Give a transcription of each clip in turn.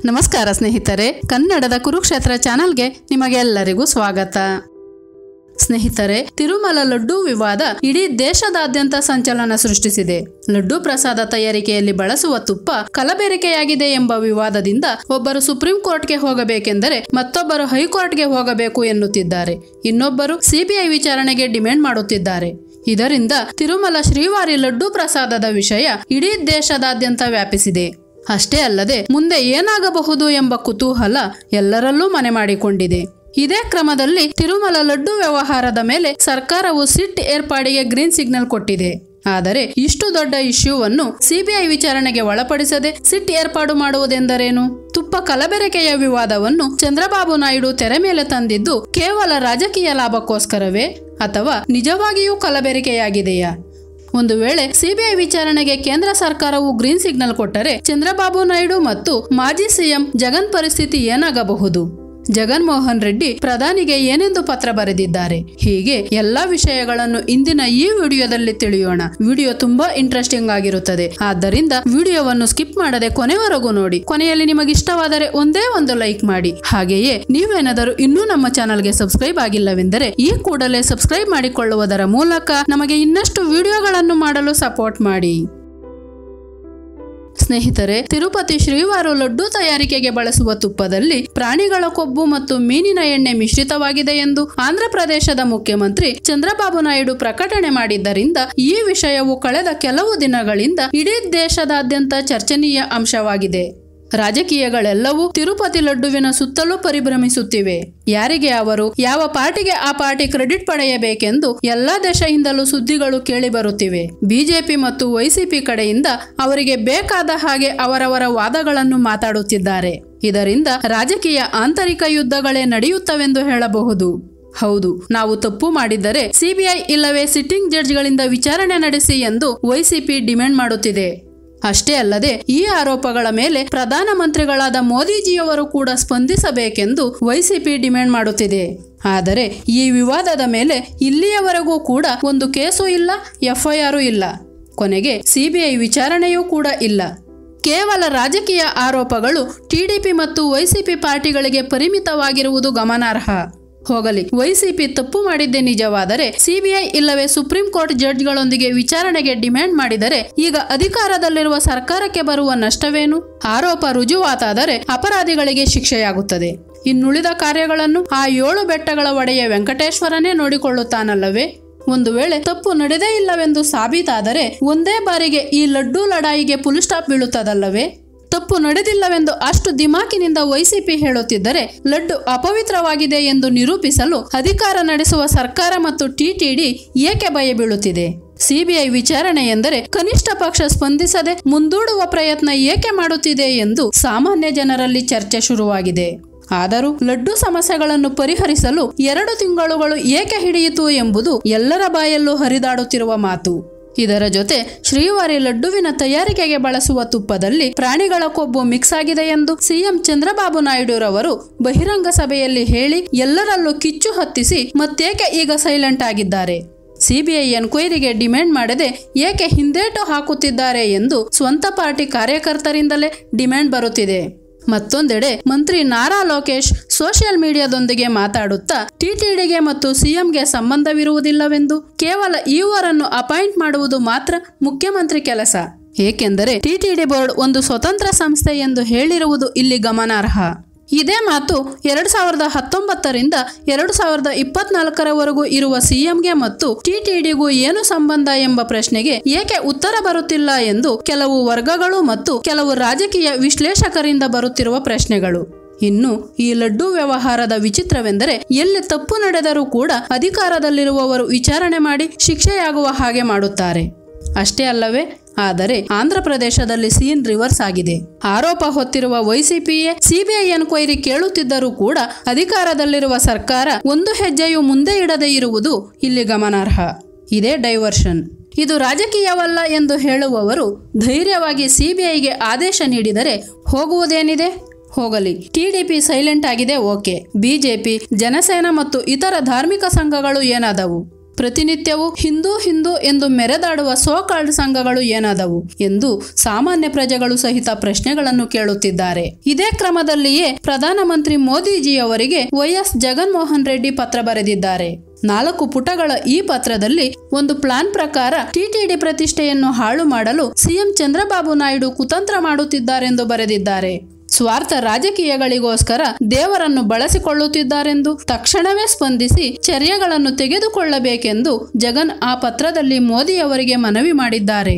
ನಮಸ್ಕಾರ ಸ್ನೇಹಿತರೆ ಕನ್ನಡದ ಕುರುಕ್ಷೇತ್ರ ಚಾನೆಲ್ಗೆ ನಿಮಗೆಲ್ಲರಿಗೂ ಸ್ವಾಗತ ಸ್ನೇಹಿತರೆ ತಿರುಮಲ ಲಡ್ಡು ವಿವಾದ ಇಡೀ ದೇಶದಾದ್ಯಂತ ಸಂಚಲನ ಸೃಷ್ಟಿಸಿದೆ ಲಡ್ಡು ಪ್ರಸಾದ ತಯಾರಿಕೆಯಲ್ಲಿ ಬಳಸುವ ತುಪ್ಪ ಕಲಬೆರಕೆಯಾಗಿದೆ ಎಂಬ ವಿವಾದದಿಂದ ಒಬ್ಬರು ಸುಪ್ರೀಂ ಕೋರ್ಟ್ಗೆ ಹೋಗಬೇಕೆಂದರೆ ಮತ್ತೊಬ್ಬರು ಹೈಕೋರ್ಟ್ಗೆ ಹೋಗಬೇಕು ಎನ್ನುತ್ತಿದ್ದಾರೆ ಇನ್ನೊಬ್ಬರು ಸಿಬಿಐ ವಿಚಾರಣೆಗೆ ಡಿಮ್ಯಾಂಡ್ ಮಾಡುತ್ತಿದ್ದಾರೆ ಇದರಿಂದ ತಿರುಮಲ ಶ್ರೀವಾರಿ ಲಡ್ಡು ಪ್ರಸಾದದ ವಿಷಯ ಇಡೀ ದೇಶದಾದ್ಯಂತ ವ್ಯಾಪಿಸಿದೆ ಅಷ್ಟೇ ಅಲ್ಲದೆ ಮುಂದೆ ಏನಾಗಬಹುದು ಎಂಬ ಕುತೂಹಲ ಎಲ್ಲರಲ್ಲೂ ಮನೆ ಮಾಡಿಕೊಂಡಿದೆ ಇದೇ ಕ್ರಮದಲ್ಲಿ ತಿರುಮಲ ಲಡ್ಡು ವ್ಯವಹಾರದ ಮೇಲೆ ಸರ್ಕಾರವು ಸಿಟ್ ಏರ್ಪಾಡಿಗೆ ಗ್ರೀನ್ ಸಿಗ್ನಲ್ ಕೊಟ್ಟಿದೆ ಆದರೆ ಇಷ್ಟು ದೊಡ್ಡ ಇಶ್ಯೂವನ್ನು ಸಿಬಿಐ ವಿಚಾರಣೆಗೆ ಒಳಪಡಿಸದೆ ಸಿಟ್ ಏರ್ಪಾಡು ಮಾಡುವುದೆಂದರೇನು ತುಪ್ಪ ಕಲಬೆರಕೆಯ ವಿವಾದವನ್ನು ಚಂದ್ರಬಾಬು ನಾಯ್ಡು ತೆರೆ ಮೇಲೆ ತಂದಿದ್ದು ಕೇವಲ ರಾಜಕೀಯ ಲಾಭಕ್ಕೋಸ್ಕರವೇ ಅಥವಾ ನಿಜವಾಗಿಯೂ ಕಲಬೆರಕೆಯಾಗಿದೆಯಾ ಒಂದು ವೇಳೆ ಸಿಬಿಐ ವಿಚಾರಣೆಗೆ ಕೇಂದ್ರ ಸರ್ಕಾರವು ಗ್ರೀನ್ ಸಿಗ್ನಲ್ ಕೊಟ್ಟರೆ ಚಂದ್ರಬಾಬು ನಾಯ್ಡು ಮತ್ತು ಮಾಜಿ ಸಿಎಂ ಜಗನ್ ಪರಿಸ್ಥಿತಿ ಏನಾಗಬಹುದು ಜಗನ್ಮೋಹನ್ ರೆಡ್ಡಿ ಪ್ರಧಾನಿಗೆ ಏನೆಂದು ಪತ್ರ ಬರೆದಿದ್ದಾರೆ ಹೀಗೆ ಎಲ್ಲಾ ವಿಷಯಗಳನ್ನು ಇಂದಿನ ಈ ವಿಡಿಯೋದಲ್ಲಿ ತಿಳಿಯೋಣ ವಿಡಿಯೋ ತುಂಬಾ ಇಂಟ್ರೆಸ್ಟಿಂಗ್ ಆಗಿರುತ್ತದೆ ಆದ್ದರಿಂದ ವಿಡಿಯೋವನ್ನು ಸ್ಕಿಪ್ ಮಾಡದೆ ಕೊನೆವರೆಗೂ ನೋಡಿ ಕೊನೆಯಲ್ಲಿ ನಿಮಗೆ ಇಷ್ಟವಾದರೆ ಒಂದೇ ಒಂದು ಲೈಕ್ ಮಾಡಿ ಹಾಗೆಯೇ ನೀವೇನಾದರೂ ಇನ್ನೂ ನಮ್ಮ ಚಾನಲ್ಗೆ ಸಬ್ಸ್ಕ್ರೈಬ್ ಆಗಿಲ್ಲವೆಂದರೆ ಈ ಕೂಡಲೇ ಸಬ್ಸ್ಕ್ರೈಬ್ ಮಾಡಿಕೊಳ್ಳುವುದರ ಮೂಲಕ ನಮಗೆ ಇನ್ನಷ್ಟು ವಿಡಿಯೋಗಳನ್ನು ಮಾಡಲು ಸಪೋರ್ಟ್ ಮಾಡಿ ಸ್ನೇಹಿತರೆ ತಿರುಪತಿ ಶ್ರೀವಾರು ಲಡ್ಡು ತಯಾರಿಕೆಗೆ ಬಳಸುವ ತುಪ್ಪದಲ್ಲಿ ಪ್ರಾಣಿಗಳ ಕೊಬ್ಬು ಮತ್ತು ಮೀನಿನ ಎಣ್ಣೆ ಮಿಶ್ರಿತವಾಗಿದೆ ಎಂದು ಆಂಧ್ರಪ್ರದೇಶದ ಮುಖ್ಯಮಂತ್ರಿ ಚಂದ್ರಬಾಬು ನಾಯ್ಡು ಪ್ರಕಟಣೆ ಮಾಡಿದ್ದರಿಂದ ಈ ವಿಷಯವು ಕಳೆದ ಕೆಲವು ದಿನಗಳಿಂದ ಇಡೀ ದೇಶದಾದ್ಯಂತ ಚರ್ಚನೀಯ ಅಂಶವಾಗಿದೆ ರಾಜಕೀಯಗಳೆಲ್ಲವೂ ತಿರುಪತಿ ಲಡ್ಡುವಿನ ಸುತ್ತಲೂ ಪರಿಭ್ರಮಿಸುತ್ತಿವೆ ಯಾರಿಗೆ ಅವರು ಯಾವ ಪಾರ್ಟಿಗೆ ಆ ಪಾರ್ಟಿ ಕ್ರೆಡಿಟ್ ಪಡೆಯಬೇಕೆಂದು ಎಲ್ಲಾ ದೇಶದಿಂದಲೂ ಸುದ್ದಿಗಳು ಕೇಳಿಬರುತ್ತಿವೆ ಬಿಜೆಪಿ ಮತ್ತು ವೈಸಿಪಿ ಕಡೆಯಿಂದ ಅವರಿಗೆ ಬೇಕಾದ ಹಾಗೆ ಅವರವರ ವಾದಗಳನ್ನು ಮಾತಾಡುತ್ತಿದ್ದಾರೆ ಇದರಿಂದ ರಾಜಕೀಯ ಆಂತರಿಕ ಯುದ್ಧಗಳೇ ನಡೆಯುತ್ತವೆಂದು ಹೇಳಬಹುದು ಹೌದು ನಾವು ತಪ್ಪು ಮಾಡಿದ್ದರೆ ಸಿಬಿಐ ಇಲ್ಲವೇ ಸಿಟ್ಟಿಂಗ್ ಜಡ್ಜ್ಗಳಿಂದ ವಿಚಾರಣೆ ನಡೆಸಿ ಎಂದು ವೈಸಿಪಿ ಡಿಮ್ಯಾಂಡ್ ಮಾಡುತ್ತಿದೆ ಅಷ್ಟೇ ಅಲ್ಲದೆ ಈ ಆರೋಪಗಳ ಮೇಲೆ ಪ್ರಧಾನಮಂತ್ರಿಗಳಾದ ಮೋದಿಜಿಯವರು ಕೂಡ ಸ್ಪಂದಿಸಬೇಕೆಂದು ವೈಸಿಪಿ ಡಿಮ್ಯಾಂಡ್ ಮಾಡುತ್ತಿದೆ ಆದರೆ ಈ ವಿವಾದದ ಮೇಲೆ ಇಲ್ಲಿಯವರೆಗೂ ಕೂಡ ಒಂದು ಕೇಸು ಇಲ್ಲ ಎಫ್ಐಆರ್ ಇಲ್ಲ ಕೊನೆಗೆ ಸಿಬಿಐ ವಿಚಾರಣೆಯೂ ಕೂಡ ಇಲ್ಲ ಕೇವಲ ರಾಜಕೀಯ ಆರೋಪಗಳು ಟಿಡಿಪಿ ಮತ್ತು ವೈಸಿಪಿ ಪಾರ್ಟಿಗಳಿಗೆ ಪರಿಮಿತವಾಗಿರುವುದು ಗಮನಾರ್ಹ ಹೋಗಲಿ ವೈಸಿಪಿ ತಪ್ಪು ಮಾಡಿದ್ದೇ ನಿಜವಾದರೆ ಸಿಬಿಐ ಇಲ್ಲವೇ ಸುಪ್ರೀಂ ಕೋರ್ಟ್ ಜಡ್ಜ್ಗಳೊಂದಿಗೆ ವಿಚಾರಣೆಗೆ ಡಿಮ್ಯಾಂಡ್ ಮಾಡಿದರೆ ಈಗ ಅಧಿಕಾರದಲ್ಲಿರುವ ಸರ್ಕಾರಕ್ಕೆ ಬರುವ ನಷ್ಟವೇನು ಆರೋಪ ರುಜುವಾತಾದರೆ ಅಪರಾಧಿಗಳಿಗೆ ಶಿಕ್ಷೆಯಾಗುತ್ತದೆ ಇನ್ನುಳಿದ ಕಾರ್ಯಗಳನ್ನು ಆ ಏಳು ಬೆಟ್ಟಗಳ ಒಡೆಯ ವೆಂಕಟೇಶ್ವರನೇ ನೋಡಿಕೊಳ್ಳುತ್ತಾನಲ್ಲವೇ ಒಂದು ವೇಳೆ ತಪ್ಪು ನಡೆದೇ ಇಲ್ಲವೆಂದು ಸಾಬೀತಾದರೆ ಒಂದೇ ಬಾರಿಗೆ ಈ ಲಡ್ಡು ಲಡಾಯಿಗೆ ಫುಲ್ ಸ್ಟಾಪ್ ಬೀಳುತ್ತದಲ್ಲವೇ ತಪ್ಪು ನಡೆದಿಲ್ಲವೆಂದು ಅಷ್ಟು ದಿಮಾಕಿನಿಂದ ವೈಸಿಪಿ ಹೇಳುತ್ತಿದ್ದರೆ ಲಡ್ಡು ಅಪವಿತ್ರವಾಗಿದೆ ಎಂದು ನಿರೂಪಿಸಲು ಅಧಿಕಾರ ನಡೆಸುವ ಸರ್ಕಾರ ಮತ್ತು ಟಿಟಿಡಿ ಏಕೆ ಭಯ ಬೀಳುತ್ತಿದೆ ಸಿಬಿಐ ವಿಚಾರಣೆ ಎಂದರೆ ಕನಿಷ್ಠ ಪಕ್ಷ ಸ್ಪಂದಿಸದೆ ಮುಂದೂಡುವ ಪ್ರಯತ್ನ ಏಕೆ ಮಾಡುತ್ತಿದೆ ಎಂದು ಸಾಮಾನ್ಯ ಜನರಲ್ಲಿ ಚರ್ಚೆ ಶುರುವಾಗಿದೆ ಆದರೂ ಲಡ್ಡು ಸಮಸ್ಯೆಗಳನ್ನು ಪರಿಹರಿಸಲು ಎರಡು ತಿಂಗಳುಗಳು ಏಕೆ ಹಿಡಿಯಿತು ಎಂಬುದು ಎಲ್ಲರ ಬಾಯಲ್ಲೂ ಹರಿದಾಡುತ್ತಿರುವ ಮಾತು ಇದರ ಜೊತೆ ಶ್ರೀವಾರಿ ಲಡ್ಡುವಿನ ತಯಾರಿಕೆಗೆ ಬಳಸುವ ತುಪ್ಪದಲ್ಲಿ ಪ್ರಾಣಿಗಳ ಕೊಬ್ಬು ಮಿಕ್ಸ್ ಆಗಿದೆ ಎಂದು ಸಿಎಂ ಚಂದ್ರಬಾಬು ನಾಯ್ಡುರವರು ಬಹಿರಂಗ ಸಭೆಯಲ್ಲಿ ಹೇಳಿ ಎಲ್ಲರಲ್ಲೂ ಕಿಚ್ಚು ಹತ್ತಿಸಿ ಮತ್ತೇಕೆ ಈಗ ಸೈಲೆಂಟ್ ಆಗಿದ್ದಾರೆ ಸಿಬಿಐ ಎನ್ಕ್ವೈರಿಗೆ ಡಿಮ್ಯಾಂಡ್ ಮಾಡದೆ ಏಕೆ ಹಿಂದೇಟು ಹಾಕುತ್ತಿದ್ದಾರೆ ಎಂದು ಸ್ವಂತ ಪಾರ್ಟಿ ಕಾರ್ಯಕರ್ತರಿಂದಲೇ ಡಿಮ್ಯಾಂಡ್ ಬರುತ್ತಿದೆ ಮತ್ತೊಂದೆಡೆ ಮಂತ್ರಿ ನಾರಾ ಲೋಕೇಶ್ ಸೋಷಿಯಲ್ ಮೀಡಿಯಾದೊಂದಿಗೆ ಮಾತಾಡುತ್ತಾ ಟಿಟಿಡಿಗೆ ಮತ್ತು ಸಿಎಂಗೆ ಸಂಬಂಧವಿರುವುದಿಲ್ಲವೆಂದು ಕೇವಲ ಇವರನ್ನು ಅಪಾಯಿಂಟ್ ಮಾಡುವುದು ಮಾತ್ರ ಮುಖ್ಯಮಂತ್ರಿ ಕೆಲಸ ಏಕೆಂದರೆ ಟಿಟಿಡಿ ಬೋರ್ಡ್ ಒಂದು ಸ್ವತಂತ್ರ ಸಂಸ್ಥೆ ಎಂದು ಹೇಳಿರುವುದು ಇಲ್ಲಿ ಗಮನಾರ್ಹ ಇದೇ ಮಾತು ಎರಡು ಸಾವಿರದ ಹತ್ತೊಂಬತ್ತರಿಂದ ಎರಡು ಸಾವಿರದ ಇಪ್ಪತ್ನಾಲ್ಕರವರೆಗೂ ಇರುವ ಸಿಎಂಗೆ ಮತ್ತು ಟಿಟಿಡಿಗೂ ಏನು ಸಂಬಂಧ ಎಂಬ ಪ್ರಶ್ನೆಗೆ ಏಕೆ ಉತ್ತರ ಬರುತ್ತಿಲ್ಲ ಎಂದು ಕೆಲವು ವರ್ಗಗಳು ಮತ್ತು ಕೆಲವು ರಾಜಕೀಯ ವಿಶ್ಲೇಷಕರಿಂದ ಬರುತ್ತಿರುವ ಪ್ರಶ್ನೆಗಳು ಇನ್ನು ಈ ಲಡ್ಡು ವ್ಯವಹಾರದ ವಿಚಿತ್ರವೆಂದರೆ ಎಲ್ಲಿ ತಪ್ಪು ನಡೆದರೂ ಕೂಡ ಅಧಿಕಾರದಲ್ಲಿರುವವರು ವಿಚಾರಣೆ ಮಾಡಿ ಶಿಕ್ಷೆಯಾಗುವ ಹಾಗೆ ಮಾಡುತ್ತಾರೆ ಅಷ್ಟೇ ಅಲ್ಲವೇ ಆದರೆ ಆಂಧ್ರಪ್ರದೇಶದಲ್ಲಿ ಸೀನ್ ರಿವರ್ಸ್ ಆಗಿದೆ ಆರೋಪ ಹೊತ್ತಿರುವ ವೈಸಿಪಿಯೇ ಸಿಬಿಐ ಎನ್ಕ್ವೈರಿ ಕೇಳುತ್ತಿದ್ದರೂ ಕೂಡ ಅಧಿಕಾರದಲ್ಲಿರುವ ಸರ್ಕಾರ ಒಂದು ಹೆಜ್ಜೆಯೂ ಮುಂದೆ ಇಡದೇ ಇರುವುದು ಇಲ್ಲಿ ಗಮನಾರ್ಹ ಇದೇ ಡೈವರ್ಷನ್ ಇದು ರಾಜಕೀಯವಲ್ಲ ಎಂದು ಹೇಳುವವರು ಧೈರ್ಯವಾಗಿ ಸಿಬಿಐಗೆ ಆದೇಶ ನೀಡಿದರೆ ಹೋಗುವುದೇನಿದೆ ಹೋಗಲಿ ಟಿಡಿಪಿ ಸೈಲೆಂಟ್ ಆಗಿದೆ ಓಕೆ ಬಿಜೆಪಿ ಜನಸೇನಾ ಮತ್ತು ಇತರ ಧಾರ್ಮಿಕ ಸಂಘಗಳು ಏನಾದವು ಪ್ರತಿನಿತ್ಯವೂ ಹಿಂದೂ ಹಿಂದೂ ಎಂದು ಮೆರೆದಾಡುವ ಸೋಕಾಲ್ಡ್ ಸಂಘಗಳು ಏನಾದವು ಎಂದು ಸಾಮಾನ್ಯ ಪ್ರಜೆಗಳು ಸಹಿತ ಪ್ರಶ್ನೆಗಳನ್ನು ಕೇಳುತ್ತಿದ್ದಾರೆ ಇದೇ ಕ್ರಮದಲ್ಲಿಯೇ ಪ್ರಧಾನಮಂತ್ರಿ ಮೋದಿಜಿಯವರಿಗೆ ವೈಎಸ್ ಜಗನ್ಮೋಹನ್ ರೆಡ್ಡಿ ಪತ್ರ ಬರೆದಿದ್ದಾರೆ ನಾಲ್ಕು ಪುಟಗಳ ಈ ಪತ್ರದಲ್ಲಿ ಒಂದು ಪ್ಲಾನ್ ಪ್ರಕಾರ ಟಿಟಿಡಿ ಪ್ರತಿಷ್ಠೆಯನ್ನು ಹಾಳು ಮಾಡಲು ಸಿಎಂ ಚಂದ್ರಬಾಬು ನಾಯ್ಡು ಕುತಂತ್ರ ಮಾಡುತ್ತಿದ್ದಾರೆಂದು ಬರೆದಿದ್ದಾರೆ ಸ್ವಾರ್ಥ ರಾಜಕೀಯಗಳಿಗೋಸ್ಕರ ದೇವರನ್ನು ಬಳಸಿಕೊಳ್ಳುತ್ತಿದ್ದಾರೆಂದು ತಕ್ಷಣವೇ ಸ್ಪಂದಿಸಿ ಚರ್ಯಗಳನ್ನು ತೆಗೆದುಕೊಳ್ಳಬೇಕೆಂದು ಜಗನ್ ಆ ಪತ್ರದಲ್ಲಿ ಮೋದಿಯವರಿಗೆ ಮನವಿ ಮಾಡಿದ್ದಾರೆ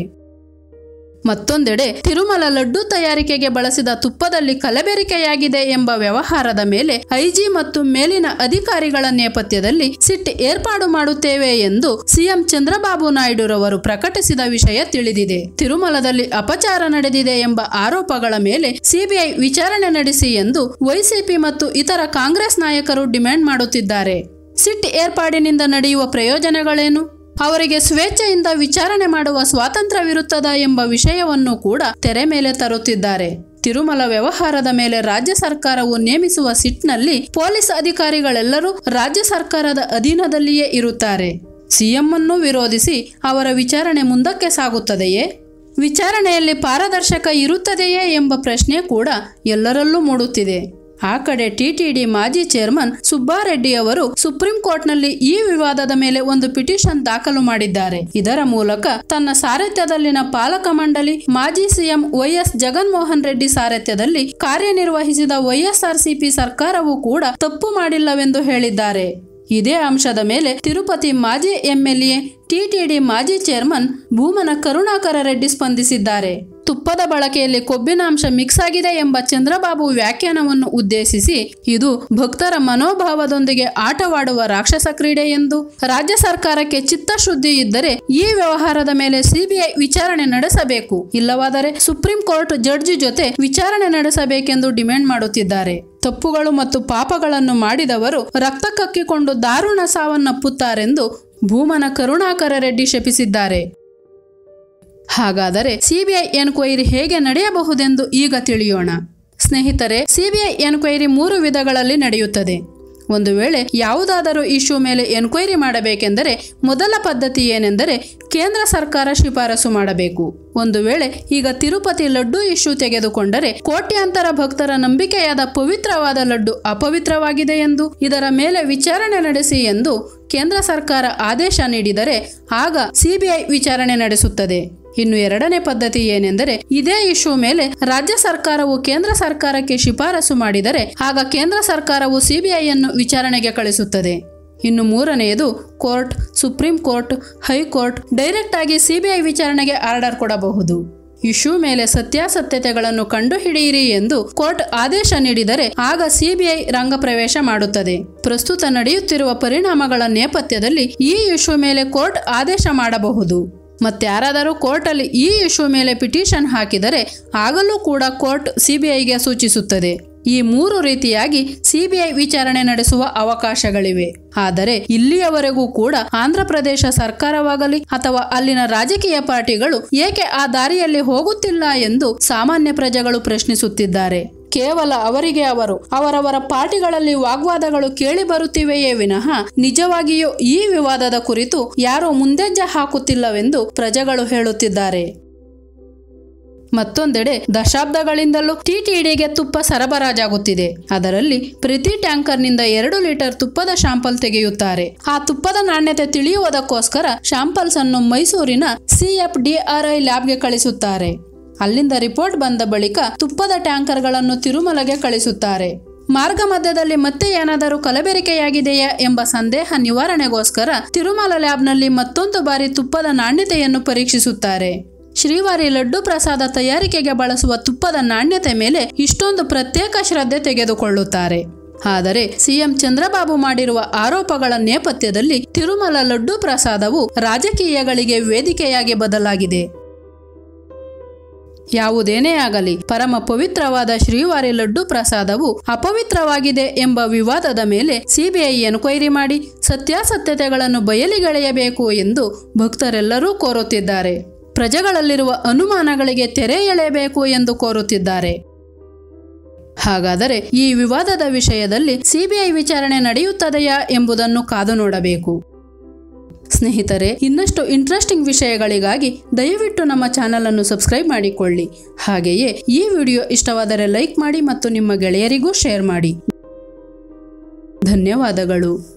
ಮತ್ತೊಂದೆಡೆ ತಿರುಮಲ ಲಡ್ಡು ತಯಾರಿಕೆಗೆ ಬಳಸಿದ ತುಪ್ಪದಲ್ಲಿ ಕಲಬೆರಿಕೆಯಾಗಿದೆ ಎಂಬ ವ್ಯವಹಾರದ ಮೇಲೆ ಐಜಿ ಮತ್ತು ಮೇಲಿನ ಅಧಿಕಾರಿಗಳ ನೇಪಥ್ಯದಲ್ಲಿ ಸಿಟ್ ಏರ್ಪಾಡು ಮಾಡುತ್ತೇವೆ ಎಂದು ಸಿಎಂ ಚಂದ್ರಬಾಬು ನಾಯ್ಡುರವರು ಪ್ರಕಟಿಸಿದ ವಿಷಯ ತಿಳಿದಿದೆ ತಿರುಮಲದಲ್ಲಿ ಅಪಚಾರ ನಡೆದಿದೆ ಎಂಬ ಆರೋಪಗಳ ಮೇಲೆ ಸಿಬಿಐ ವಿಚಾರಣೆ ನಡೆಸಿ ಎಂದು ವೈಸಿಪಿ ಮತ್ತು ಇತರ ಕಾಂಗ್ರೆಸ್ ನಾಯಕರು ಡಿಮ್ಯಾಂಡ್ ಮಾಡುತ್ತಿದ್ದಾರೆ ಸಿಟ್ ಏರ್ಪಾಡಿನಿಂದ ನಡೆಯುವ ಪ್ರಯೋಜನಗಳೇನು ಅವರಿಗೆ ಸ್ವೇಚ್ಛೆಯಿಂದ ವಿಚಾರಣೆ ಮಾಡುವ ಸ್ವಾತಂತ್ರ್ಯವಿರುತ್ತದ ಎಂಬ ವಿಷಯವನ್ನು ಕೂಡ ತೆರೆ ಮೇಲೆ ತರುತ್ತಿದ್ದಾರೆ ತಿರುಮಲ ವ್ಯವಹಾರದ ಮೇಲೆ ರಾಜ್ಯ ಸರ್ಕಾರವು ನೇಮಿಸುವ ಸಿಟ್ನಲ್ಲಿ ಪೊಲೀಸ್ ಅಧಿಕಾರಿಗಳೆಲ್ಲರೂ ರಾಜ್ಯ ಸರ್ಕಾರದ ಅಧೀನದಲ್ಲಿಯೇ ಇರುತ್ತಾರೆ ಸಿಎಂ ಅನ್ನು ವಿರೋಧಿಸಿ ಅವರ ವಿಚಾರಣೆ ಮುಂದಕ್ಕೆ ಸಾಗುತ್ತದೆಯೇ ವಿಚಾರಣೆಯಲ್ಲಿ ಪಾರದರ್ಶಕ ಇರುತ್ತದೆಯೇ ಎಂಬ ಪ್ರಶ್ನೆ ಕೂಡ ಎಲ್ಲರಲ್ಲೂ ಮೂಡುತ್ತಿದೆ ಆ ಕಡೆ ಟಿಟಿಡಿ ಮಾಜಿ ಚೇರ್ಮನ್ ಸುಬ್ಬಾರೆಡ್ಡಿ ಅವರು ಸುಪ್ರೀಂ ಕೋರ್ಟ್ನಲ್ಲಿ ಈ ವಿವಾದದ ಮೇಲೆ ಒಂದು ಪಿಟಿಷನ್ ದಾಖಲು ಮಾಡಿದ್ದಾರೆ ಇದರ ಮೂಲಕ ತನ್ನ ಸಾರಥ್ಯದಲ್ಲಿನ ಪಾಲಕ ಮಂಡಳಿ ಮಾಜಿ ಸಿಎಂ ವೈಎಸ್ ಜಗನ್ಮೋಹನ್ ರೆಡ್ಡಿ ಸಾರಥ್ಯದಲ್ಲಿ ಕಾರ್ಯನಿರ್ವಹಿಸಿದ ವೈಎಸ್ಆರ್ಸಿಪಿ ಸರ್ಕಾರವೂ ಕೂಡ ತಪ್ಪು ಮಾಡಿಲ್ಲವೆಂದು ಹೇಳಿದ್ದಾರೆ ಇದೇ ಅಂಶದ ಮೇಲೆ ತಿರುಪತಿ ಮಾಜಿ ಎಂಎಲ್ಎ ಟಿಟಿಡಿ ಮಾಜಿ ಚೇರ್ಮನ್ ಭೂಮನ ಕರುಣಾಕರ ರೆಡ್ಡಿ ಸ್ಪಂದಿಸಿದ್ದಾರೆ ತುಪ್ಪದ ಬಳಕೆಯಲ್ಲಿ ಕೊಬ್ಬಿನಾಂಶ ಮಿಕ್ಸ್ ಆಗಿದೆ ಎಂಬ ಚಂದ್ರಬಾಬು ವ್ಯಾಖ್ಯಾನವನ್ನು ಉದ್ದೇಶಿಸಿ ಇದು ಭಕ್ತರ ಮನೋಭಾವದೊಂದಿಗೆ ಆಟವಾಡುವ ರಾಕ್ಷಸ ಕ್ರೀಡೆ ಎಂದು ರಾಜ್ಯ ಸರ್ಕಾರಕ್ಕೆ ಚಿತ್ತಶುದ್ಧಿ ಇದ್ದರೆ ಈ ವ್ಯವಹಾರದ ಮೇಲೆ ಸಿಬಿಐ ವಿಚಾರಣೆ ನಡೆಸಬೇಕು ಇಲ್ಲವಾದರೆ ಸುಪ್ರೀಂ ಕೋರ್ಟ್ ಜಡ್ಜಿ ಜೊತೆ ವಿಚಾರಣೆ ನಡೆಸಬೇಕೆಂದು ಡಿಮ್ಯಾಂಡ್ ಮಾಡುತ್ತಿದ್ದಾರೆ ತಪ್ಪುಗಳು ಮತ್ತು ಪಾಪಗಳನ್ನು ಮಾಡಿದವರು ರಕ್ತ ಕಕ್ಕಿಕೊಂಡು ದಾರುಣ ಸಾವನ್ನಪ್ಪುತ್ತಾರೆಂದು ಭೂಮನ ಕರುಣಾಕರ ರೆಡ್ಡಿ ಶಪಿಸಿದ್ದಾರೆ ಹಾಗಾದರೆ ಸಿಬಿಐ ಎನ್ಕ್ವೈರಿ ಹೇಗೆ ನಡೆಯಬಹುದೆಂದು ಈಗ ತಿಳಿಯೋಣ ಸ್ನೇಹಿತರೆ ಸಿಬಿಐ ಎನ್ಕ್ವೈರಿ ಮೂರು ವಿಧಗಳಲ್ಲಿ ನಡೆಯುತ್ತದೆ ಒಂದು ವೇಳೆ ಯಾವುದಾದರೂ ಇಶ್ಯೂ ಮೇಲೆ ಎನ್ಕ್ವೈರಿ ಮಾಡಬೇಕೆಂದರೆ ಮೊದಲ ಪದ್ಧತಿ ಏನೆಂದರೆ ಕೇಂದ್ರ ಸರ್ಕಾರ ಶಿಫಾರಸು ಮಾಡಬೇಕು ಒಂದು ವೇಳೆ ಈಗ ತಿರುಪತಿ ಲಡ್ಡು ಇಶ್ಯೂ ತೆಗೆದುಕೊಂಡರೆ ಕೋಟ್ಯಾಂತರ ಭಕ್ತರ ನಂಬಿಕೆಯಾದ ಪವಿತ್ರವಾದ ಲಡ್ಡು ಅಪವಿತ್ರವಾಗಿದೆ ಎಂದು ಇದರ ಮೇಲೆ ವಿಚಾರಣೆ ನಡೆಸಿ ಎಂದು ಕೇಂದ್ರ ಸರ್ಕಾರ ಆದೇಶ ನೀಡಿದರೆ ಆಗ ಸಿಬಿಐ ವಿಚಾರಣೆ ನಡೆಸುತ್ತದೆ ಇನ್ನು ಎರಡನೇ ಪದ್ಧತಿ ಏನೆಂದರೆ ಇದೇ ಇಶ್ಯೂ ಮೇಲೆ ರಾಜ್ಯ ಸರ್ಕಾರವು ಕೇಂದ್ರ ಸರ್ಕಾರಕ್ಕೆ ಶಿಫಾರಸು ಮಾಡಿದರೆ ಆಗ ಕೇಂದ್ರ ಸರ್ಕಾರವು ಸಿಬಿಐಯನ್ನು ವಿಚಾರಣೆಗೆ ಕಳಿಸುತ್ತದೆ ಇನ್ನು ಮೂರನೆಯದು court supreme court high court direct ಆಗಿ ಸಿಬಿಐ ವಿಚಾರಣೆಗೆ ಆರ್ಡರ್ ಕೊಡಬಹುದು ಇಶ್ಯೂ ಮೇಲೆ ಸತ್ಯಾಸತ್ಯತೆಗಳನ್ನು ಕಂಡುಹಿಡಿಯಿರಿ ಎಂದು ಕೋರ್ಟ್ ಆದೇಶ ನೀಡಿದರೆ ಆಗ ಸಿಬಿಐ ರಂಗಪ್ರವೇಶ ಮಾಡುತ್ತದೆ ಪ್ರಸ್ತುತ ನಡೆಯುತ್ತಿರುವ ಪರಿಣಾಮಗಳ ನೇಪಥ್ಯದಲ್ಲಿ ಈ ಇಶ್ಯೂ ಮೇಲೆ ಕೋರ್ಟ್ ಆದೇಶ ಮಾಡಬಹುದು ಮತ್ತಾರಾದರೂ ಕೋರ್ಟಲ್ಲಿ ಈ ಇಶ್ಯೂ ಮೇಲೆ ಪಿಟಿಷನ್ ಹಾಕಿದರೆ ಆಗಲೂ ಕೂಡ ಕೋರ್ಟ್ ಸಿಬಿಐಗೆ ಸೂಚಿಸುತ್ತದೆ ಈ ಮೂರು ರೀತಿಯಾಗಿ ಸಿಬಿಐ ವಿಚಾರಣೆ ನಡೆಸುವ ಅವಕಾಶಗಳಿವೆ ಆದರೆ ಇಲ್ಲಿಯವರೆಗೂ ಕೂಡ ಆಂಧ್ರ ಪ್ರದೇಶ ಸರ್ಕಾರವಾಗಲಿ ಅಥವಾ ಅಲ್ಲಿನ ರಾಜಕೀಯ ಪಾರ್ಟಿಗಳು ಏಕೆ ಆ ದಾರಿಯಲ್ಲಿ ಹೋಗುತ್ತಿಲ್ಲ ಎಂದು ಸಾಮಾನ್ಯ ಪ್ರಜೆಗಳು ಪ್ರಶ್ನಿಸುತ್ತಿದ್ದಾರೆ ಕೇವಲ ಅವರಿಗೆ ಅವರು ಅವರವರ ಪಾರ್ಟಿಗಳಲ್ಲಿ ವಾಗ್ವಾದಗಳು ಕೇಳಿ ಬರುತ್ತಿವೆಯೇ ವಿನಃ ನಿಜವಾಗಿಯೂ ಈ ವಿವಾದದ ಕುರಿತು ಯಾರೂ ಮುಂದೆಜ್ಜೆ ಹಾಕುತ್ತಿಲ್ಲವೆಂದು ಪ್ರಜೆಗಳು ಹೇಳುತ್ತಿದ್ದಾರೆ ಮತ್ತೊಂದೆಡೆ ದಶಾಬ್ದಗಳಿಂದಲೂ ಟಿಟಿಡಿಗೆ ತುಪ್ಪ ಸರಬರಾಜಾಗುತ್ತಿದೆ ಅದರಲ್ಲಿ ಪ್ರತಿ ಟ್ಯಾಂಕರ್ನಿಂದ ಎರಡು ಲೀಟರ್ ತುಪ್ಪದ ಶಾಂಪಲ್ ತೆಗೆಯುತ್ತಾರೆ ಆ ತುಪ್ಪದ ನಾಣ್ಯತೆ ತಿಳಿಯುವುದಕ್ಕೋಸ್ಕರ ಶಾಂಪಲ್ಸ್ ಅನ್ನು ಮೈಸೂರಿನ ಸಿಎಫ್ಡಿಆರ್ಐ ಲ್ಯಾಬ್ಗೆ ಕಳಿಸುತ್ತಾರೆ ಅಲ್ಲಿಂದ ರಿಪೋರ್ಟ್ ಬಂದ ಬಳಿಕ ತುಪ್ಪದ ಟ್ಯಾಂಕರ್ಗಳನ್ನು ತಿರುಮಲಗೆ ಕಳಿಸುತ್ತಾರೆ ಮಾರ್ಗ ಮಧ್ಯದಲ್ಲಿ ಮತ್ತೆ ಏನಾದರೂ ಕಲಬೆರಿಕೆಯಾಗಿದೆಯಾ ಎಂಬ ಸಂದೇಹ ನಿವಾರಣೆಗೋಸ್ಕರ ತಿರುಮಲ ಲ್ಯಾಬ್ನಲ್ಲಿ ಮತ್ತೊಂದು ಬಾರಿ ತುಪ್ಪದ ನಾಣ್ಯತೆಯನ್ನು ಪರೀಕ್ಷಿಸುತ್ತಾರೆ ಶ್ರೀವಾರಿ ಲಡ್ಡು ಪ್ರಸಾದ ತಯಾರಿಕೆಗೆ ಬಳಸುವ ತುಪ್ಪದ ನಾಣ್ಯತೆ ಮೇಲೆ ಇಷ್ಟೊಂದು ಪ್ರತ್ಯೇಕ ಶ್ರದ್ಧೆ ತೆಗೆದುಕೊಳ್ಳುತ್ತಾರೆ ಆದರೆ ಸಿಎಂ ಚಂದ್ರಬಾಬು ಮಾಡಿರುವ ಆರೋಪಗಳ ನೇಪಥ್ಯದಲ್ಲಿ ತಿರುಮಲ ಲಡ್ಡು ಪ್ರಸಾದವು ರಾಜಕೀಯಗಳಿಗೆ ವೇದಿಕೆಯಾಗಿ ಬದಲಾಗಿದೆ ಯಾವುದೇನೇ ಆಗಲಿ ಪರಮ ಪವಿತ್ರವಾದ ಶ್ರೀವಾರಿ ಲಡ್ಡು ಪ್ರಸಾದವು ಅಪವಿತ್ರವಾಗಿದೆ ಎಂಬ ವಿವಾದದ ಮೇಲೆ ಸಿಬಿಐ ಎನ್ಕ್ವೈರಿ ಮಾಡಿ ಸತ್ಯಾಸತ್ಯತೆಗಳನ್ನು ಬಯಲಿಗೆಳೆಯಬೇಕು ಎಂದು ಭಕ್ತರೆಲ್ಲರೂ ಕೋರುತ್ತಿದ್ದಾರೆ ಪ್ರಜೆಗಳಲ್ಲಿರುವ ಅನುಮಾನಗಳಿಗೆ ತೆರೆ ಎಳೆಯಬೇಕು ಎಂದು ಕೋರುತ್ತಿದ್ದಾರೆ ಹಾಗಾದರೆ ಈ ವಿವಾದದ ವಿಷಯದಲ್ಲಿ ಸಿಬಿಐ ವಿಚಾರಣೆ ನಡೆಯುತ್ತದೆಯಾ ಎಂಬುದನ್ನು ಕಾದು ನೋಡಬೇಕು ಸ್ನೇಹಿತರೆ ಇನ್ನಷ್ಟು ಇಂಟ್ರೆಸ್ಟಿಂಗ್ ವಿಷಯಗಳಿಗಾಗಿ ದಯವಿಟ್ಟು ನಮ್ಮ ಚಾನಲ್ ಅನ್ನು ಸಬ್ಸ್ಕ್ರೈಬ್ ಮಾಡಿಕೊಳ್ಳಿ ಹಾಗೆಯೇ ಈ ವಿಡಿಯೋ ಇಷ್ಟವಾದರೆ ಲೈಕ್ ಮಾಡಿ ಮತ್ತು ನಿಮ್ಮ ಗೆಳೆಯರಿಗೂ ಶೇರ್ ಮಾಡಿ ಧನ್ಯವಾದಗಳು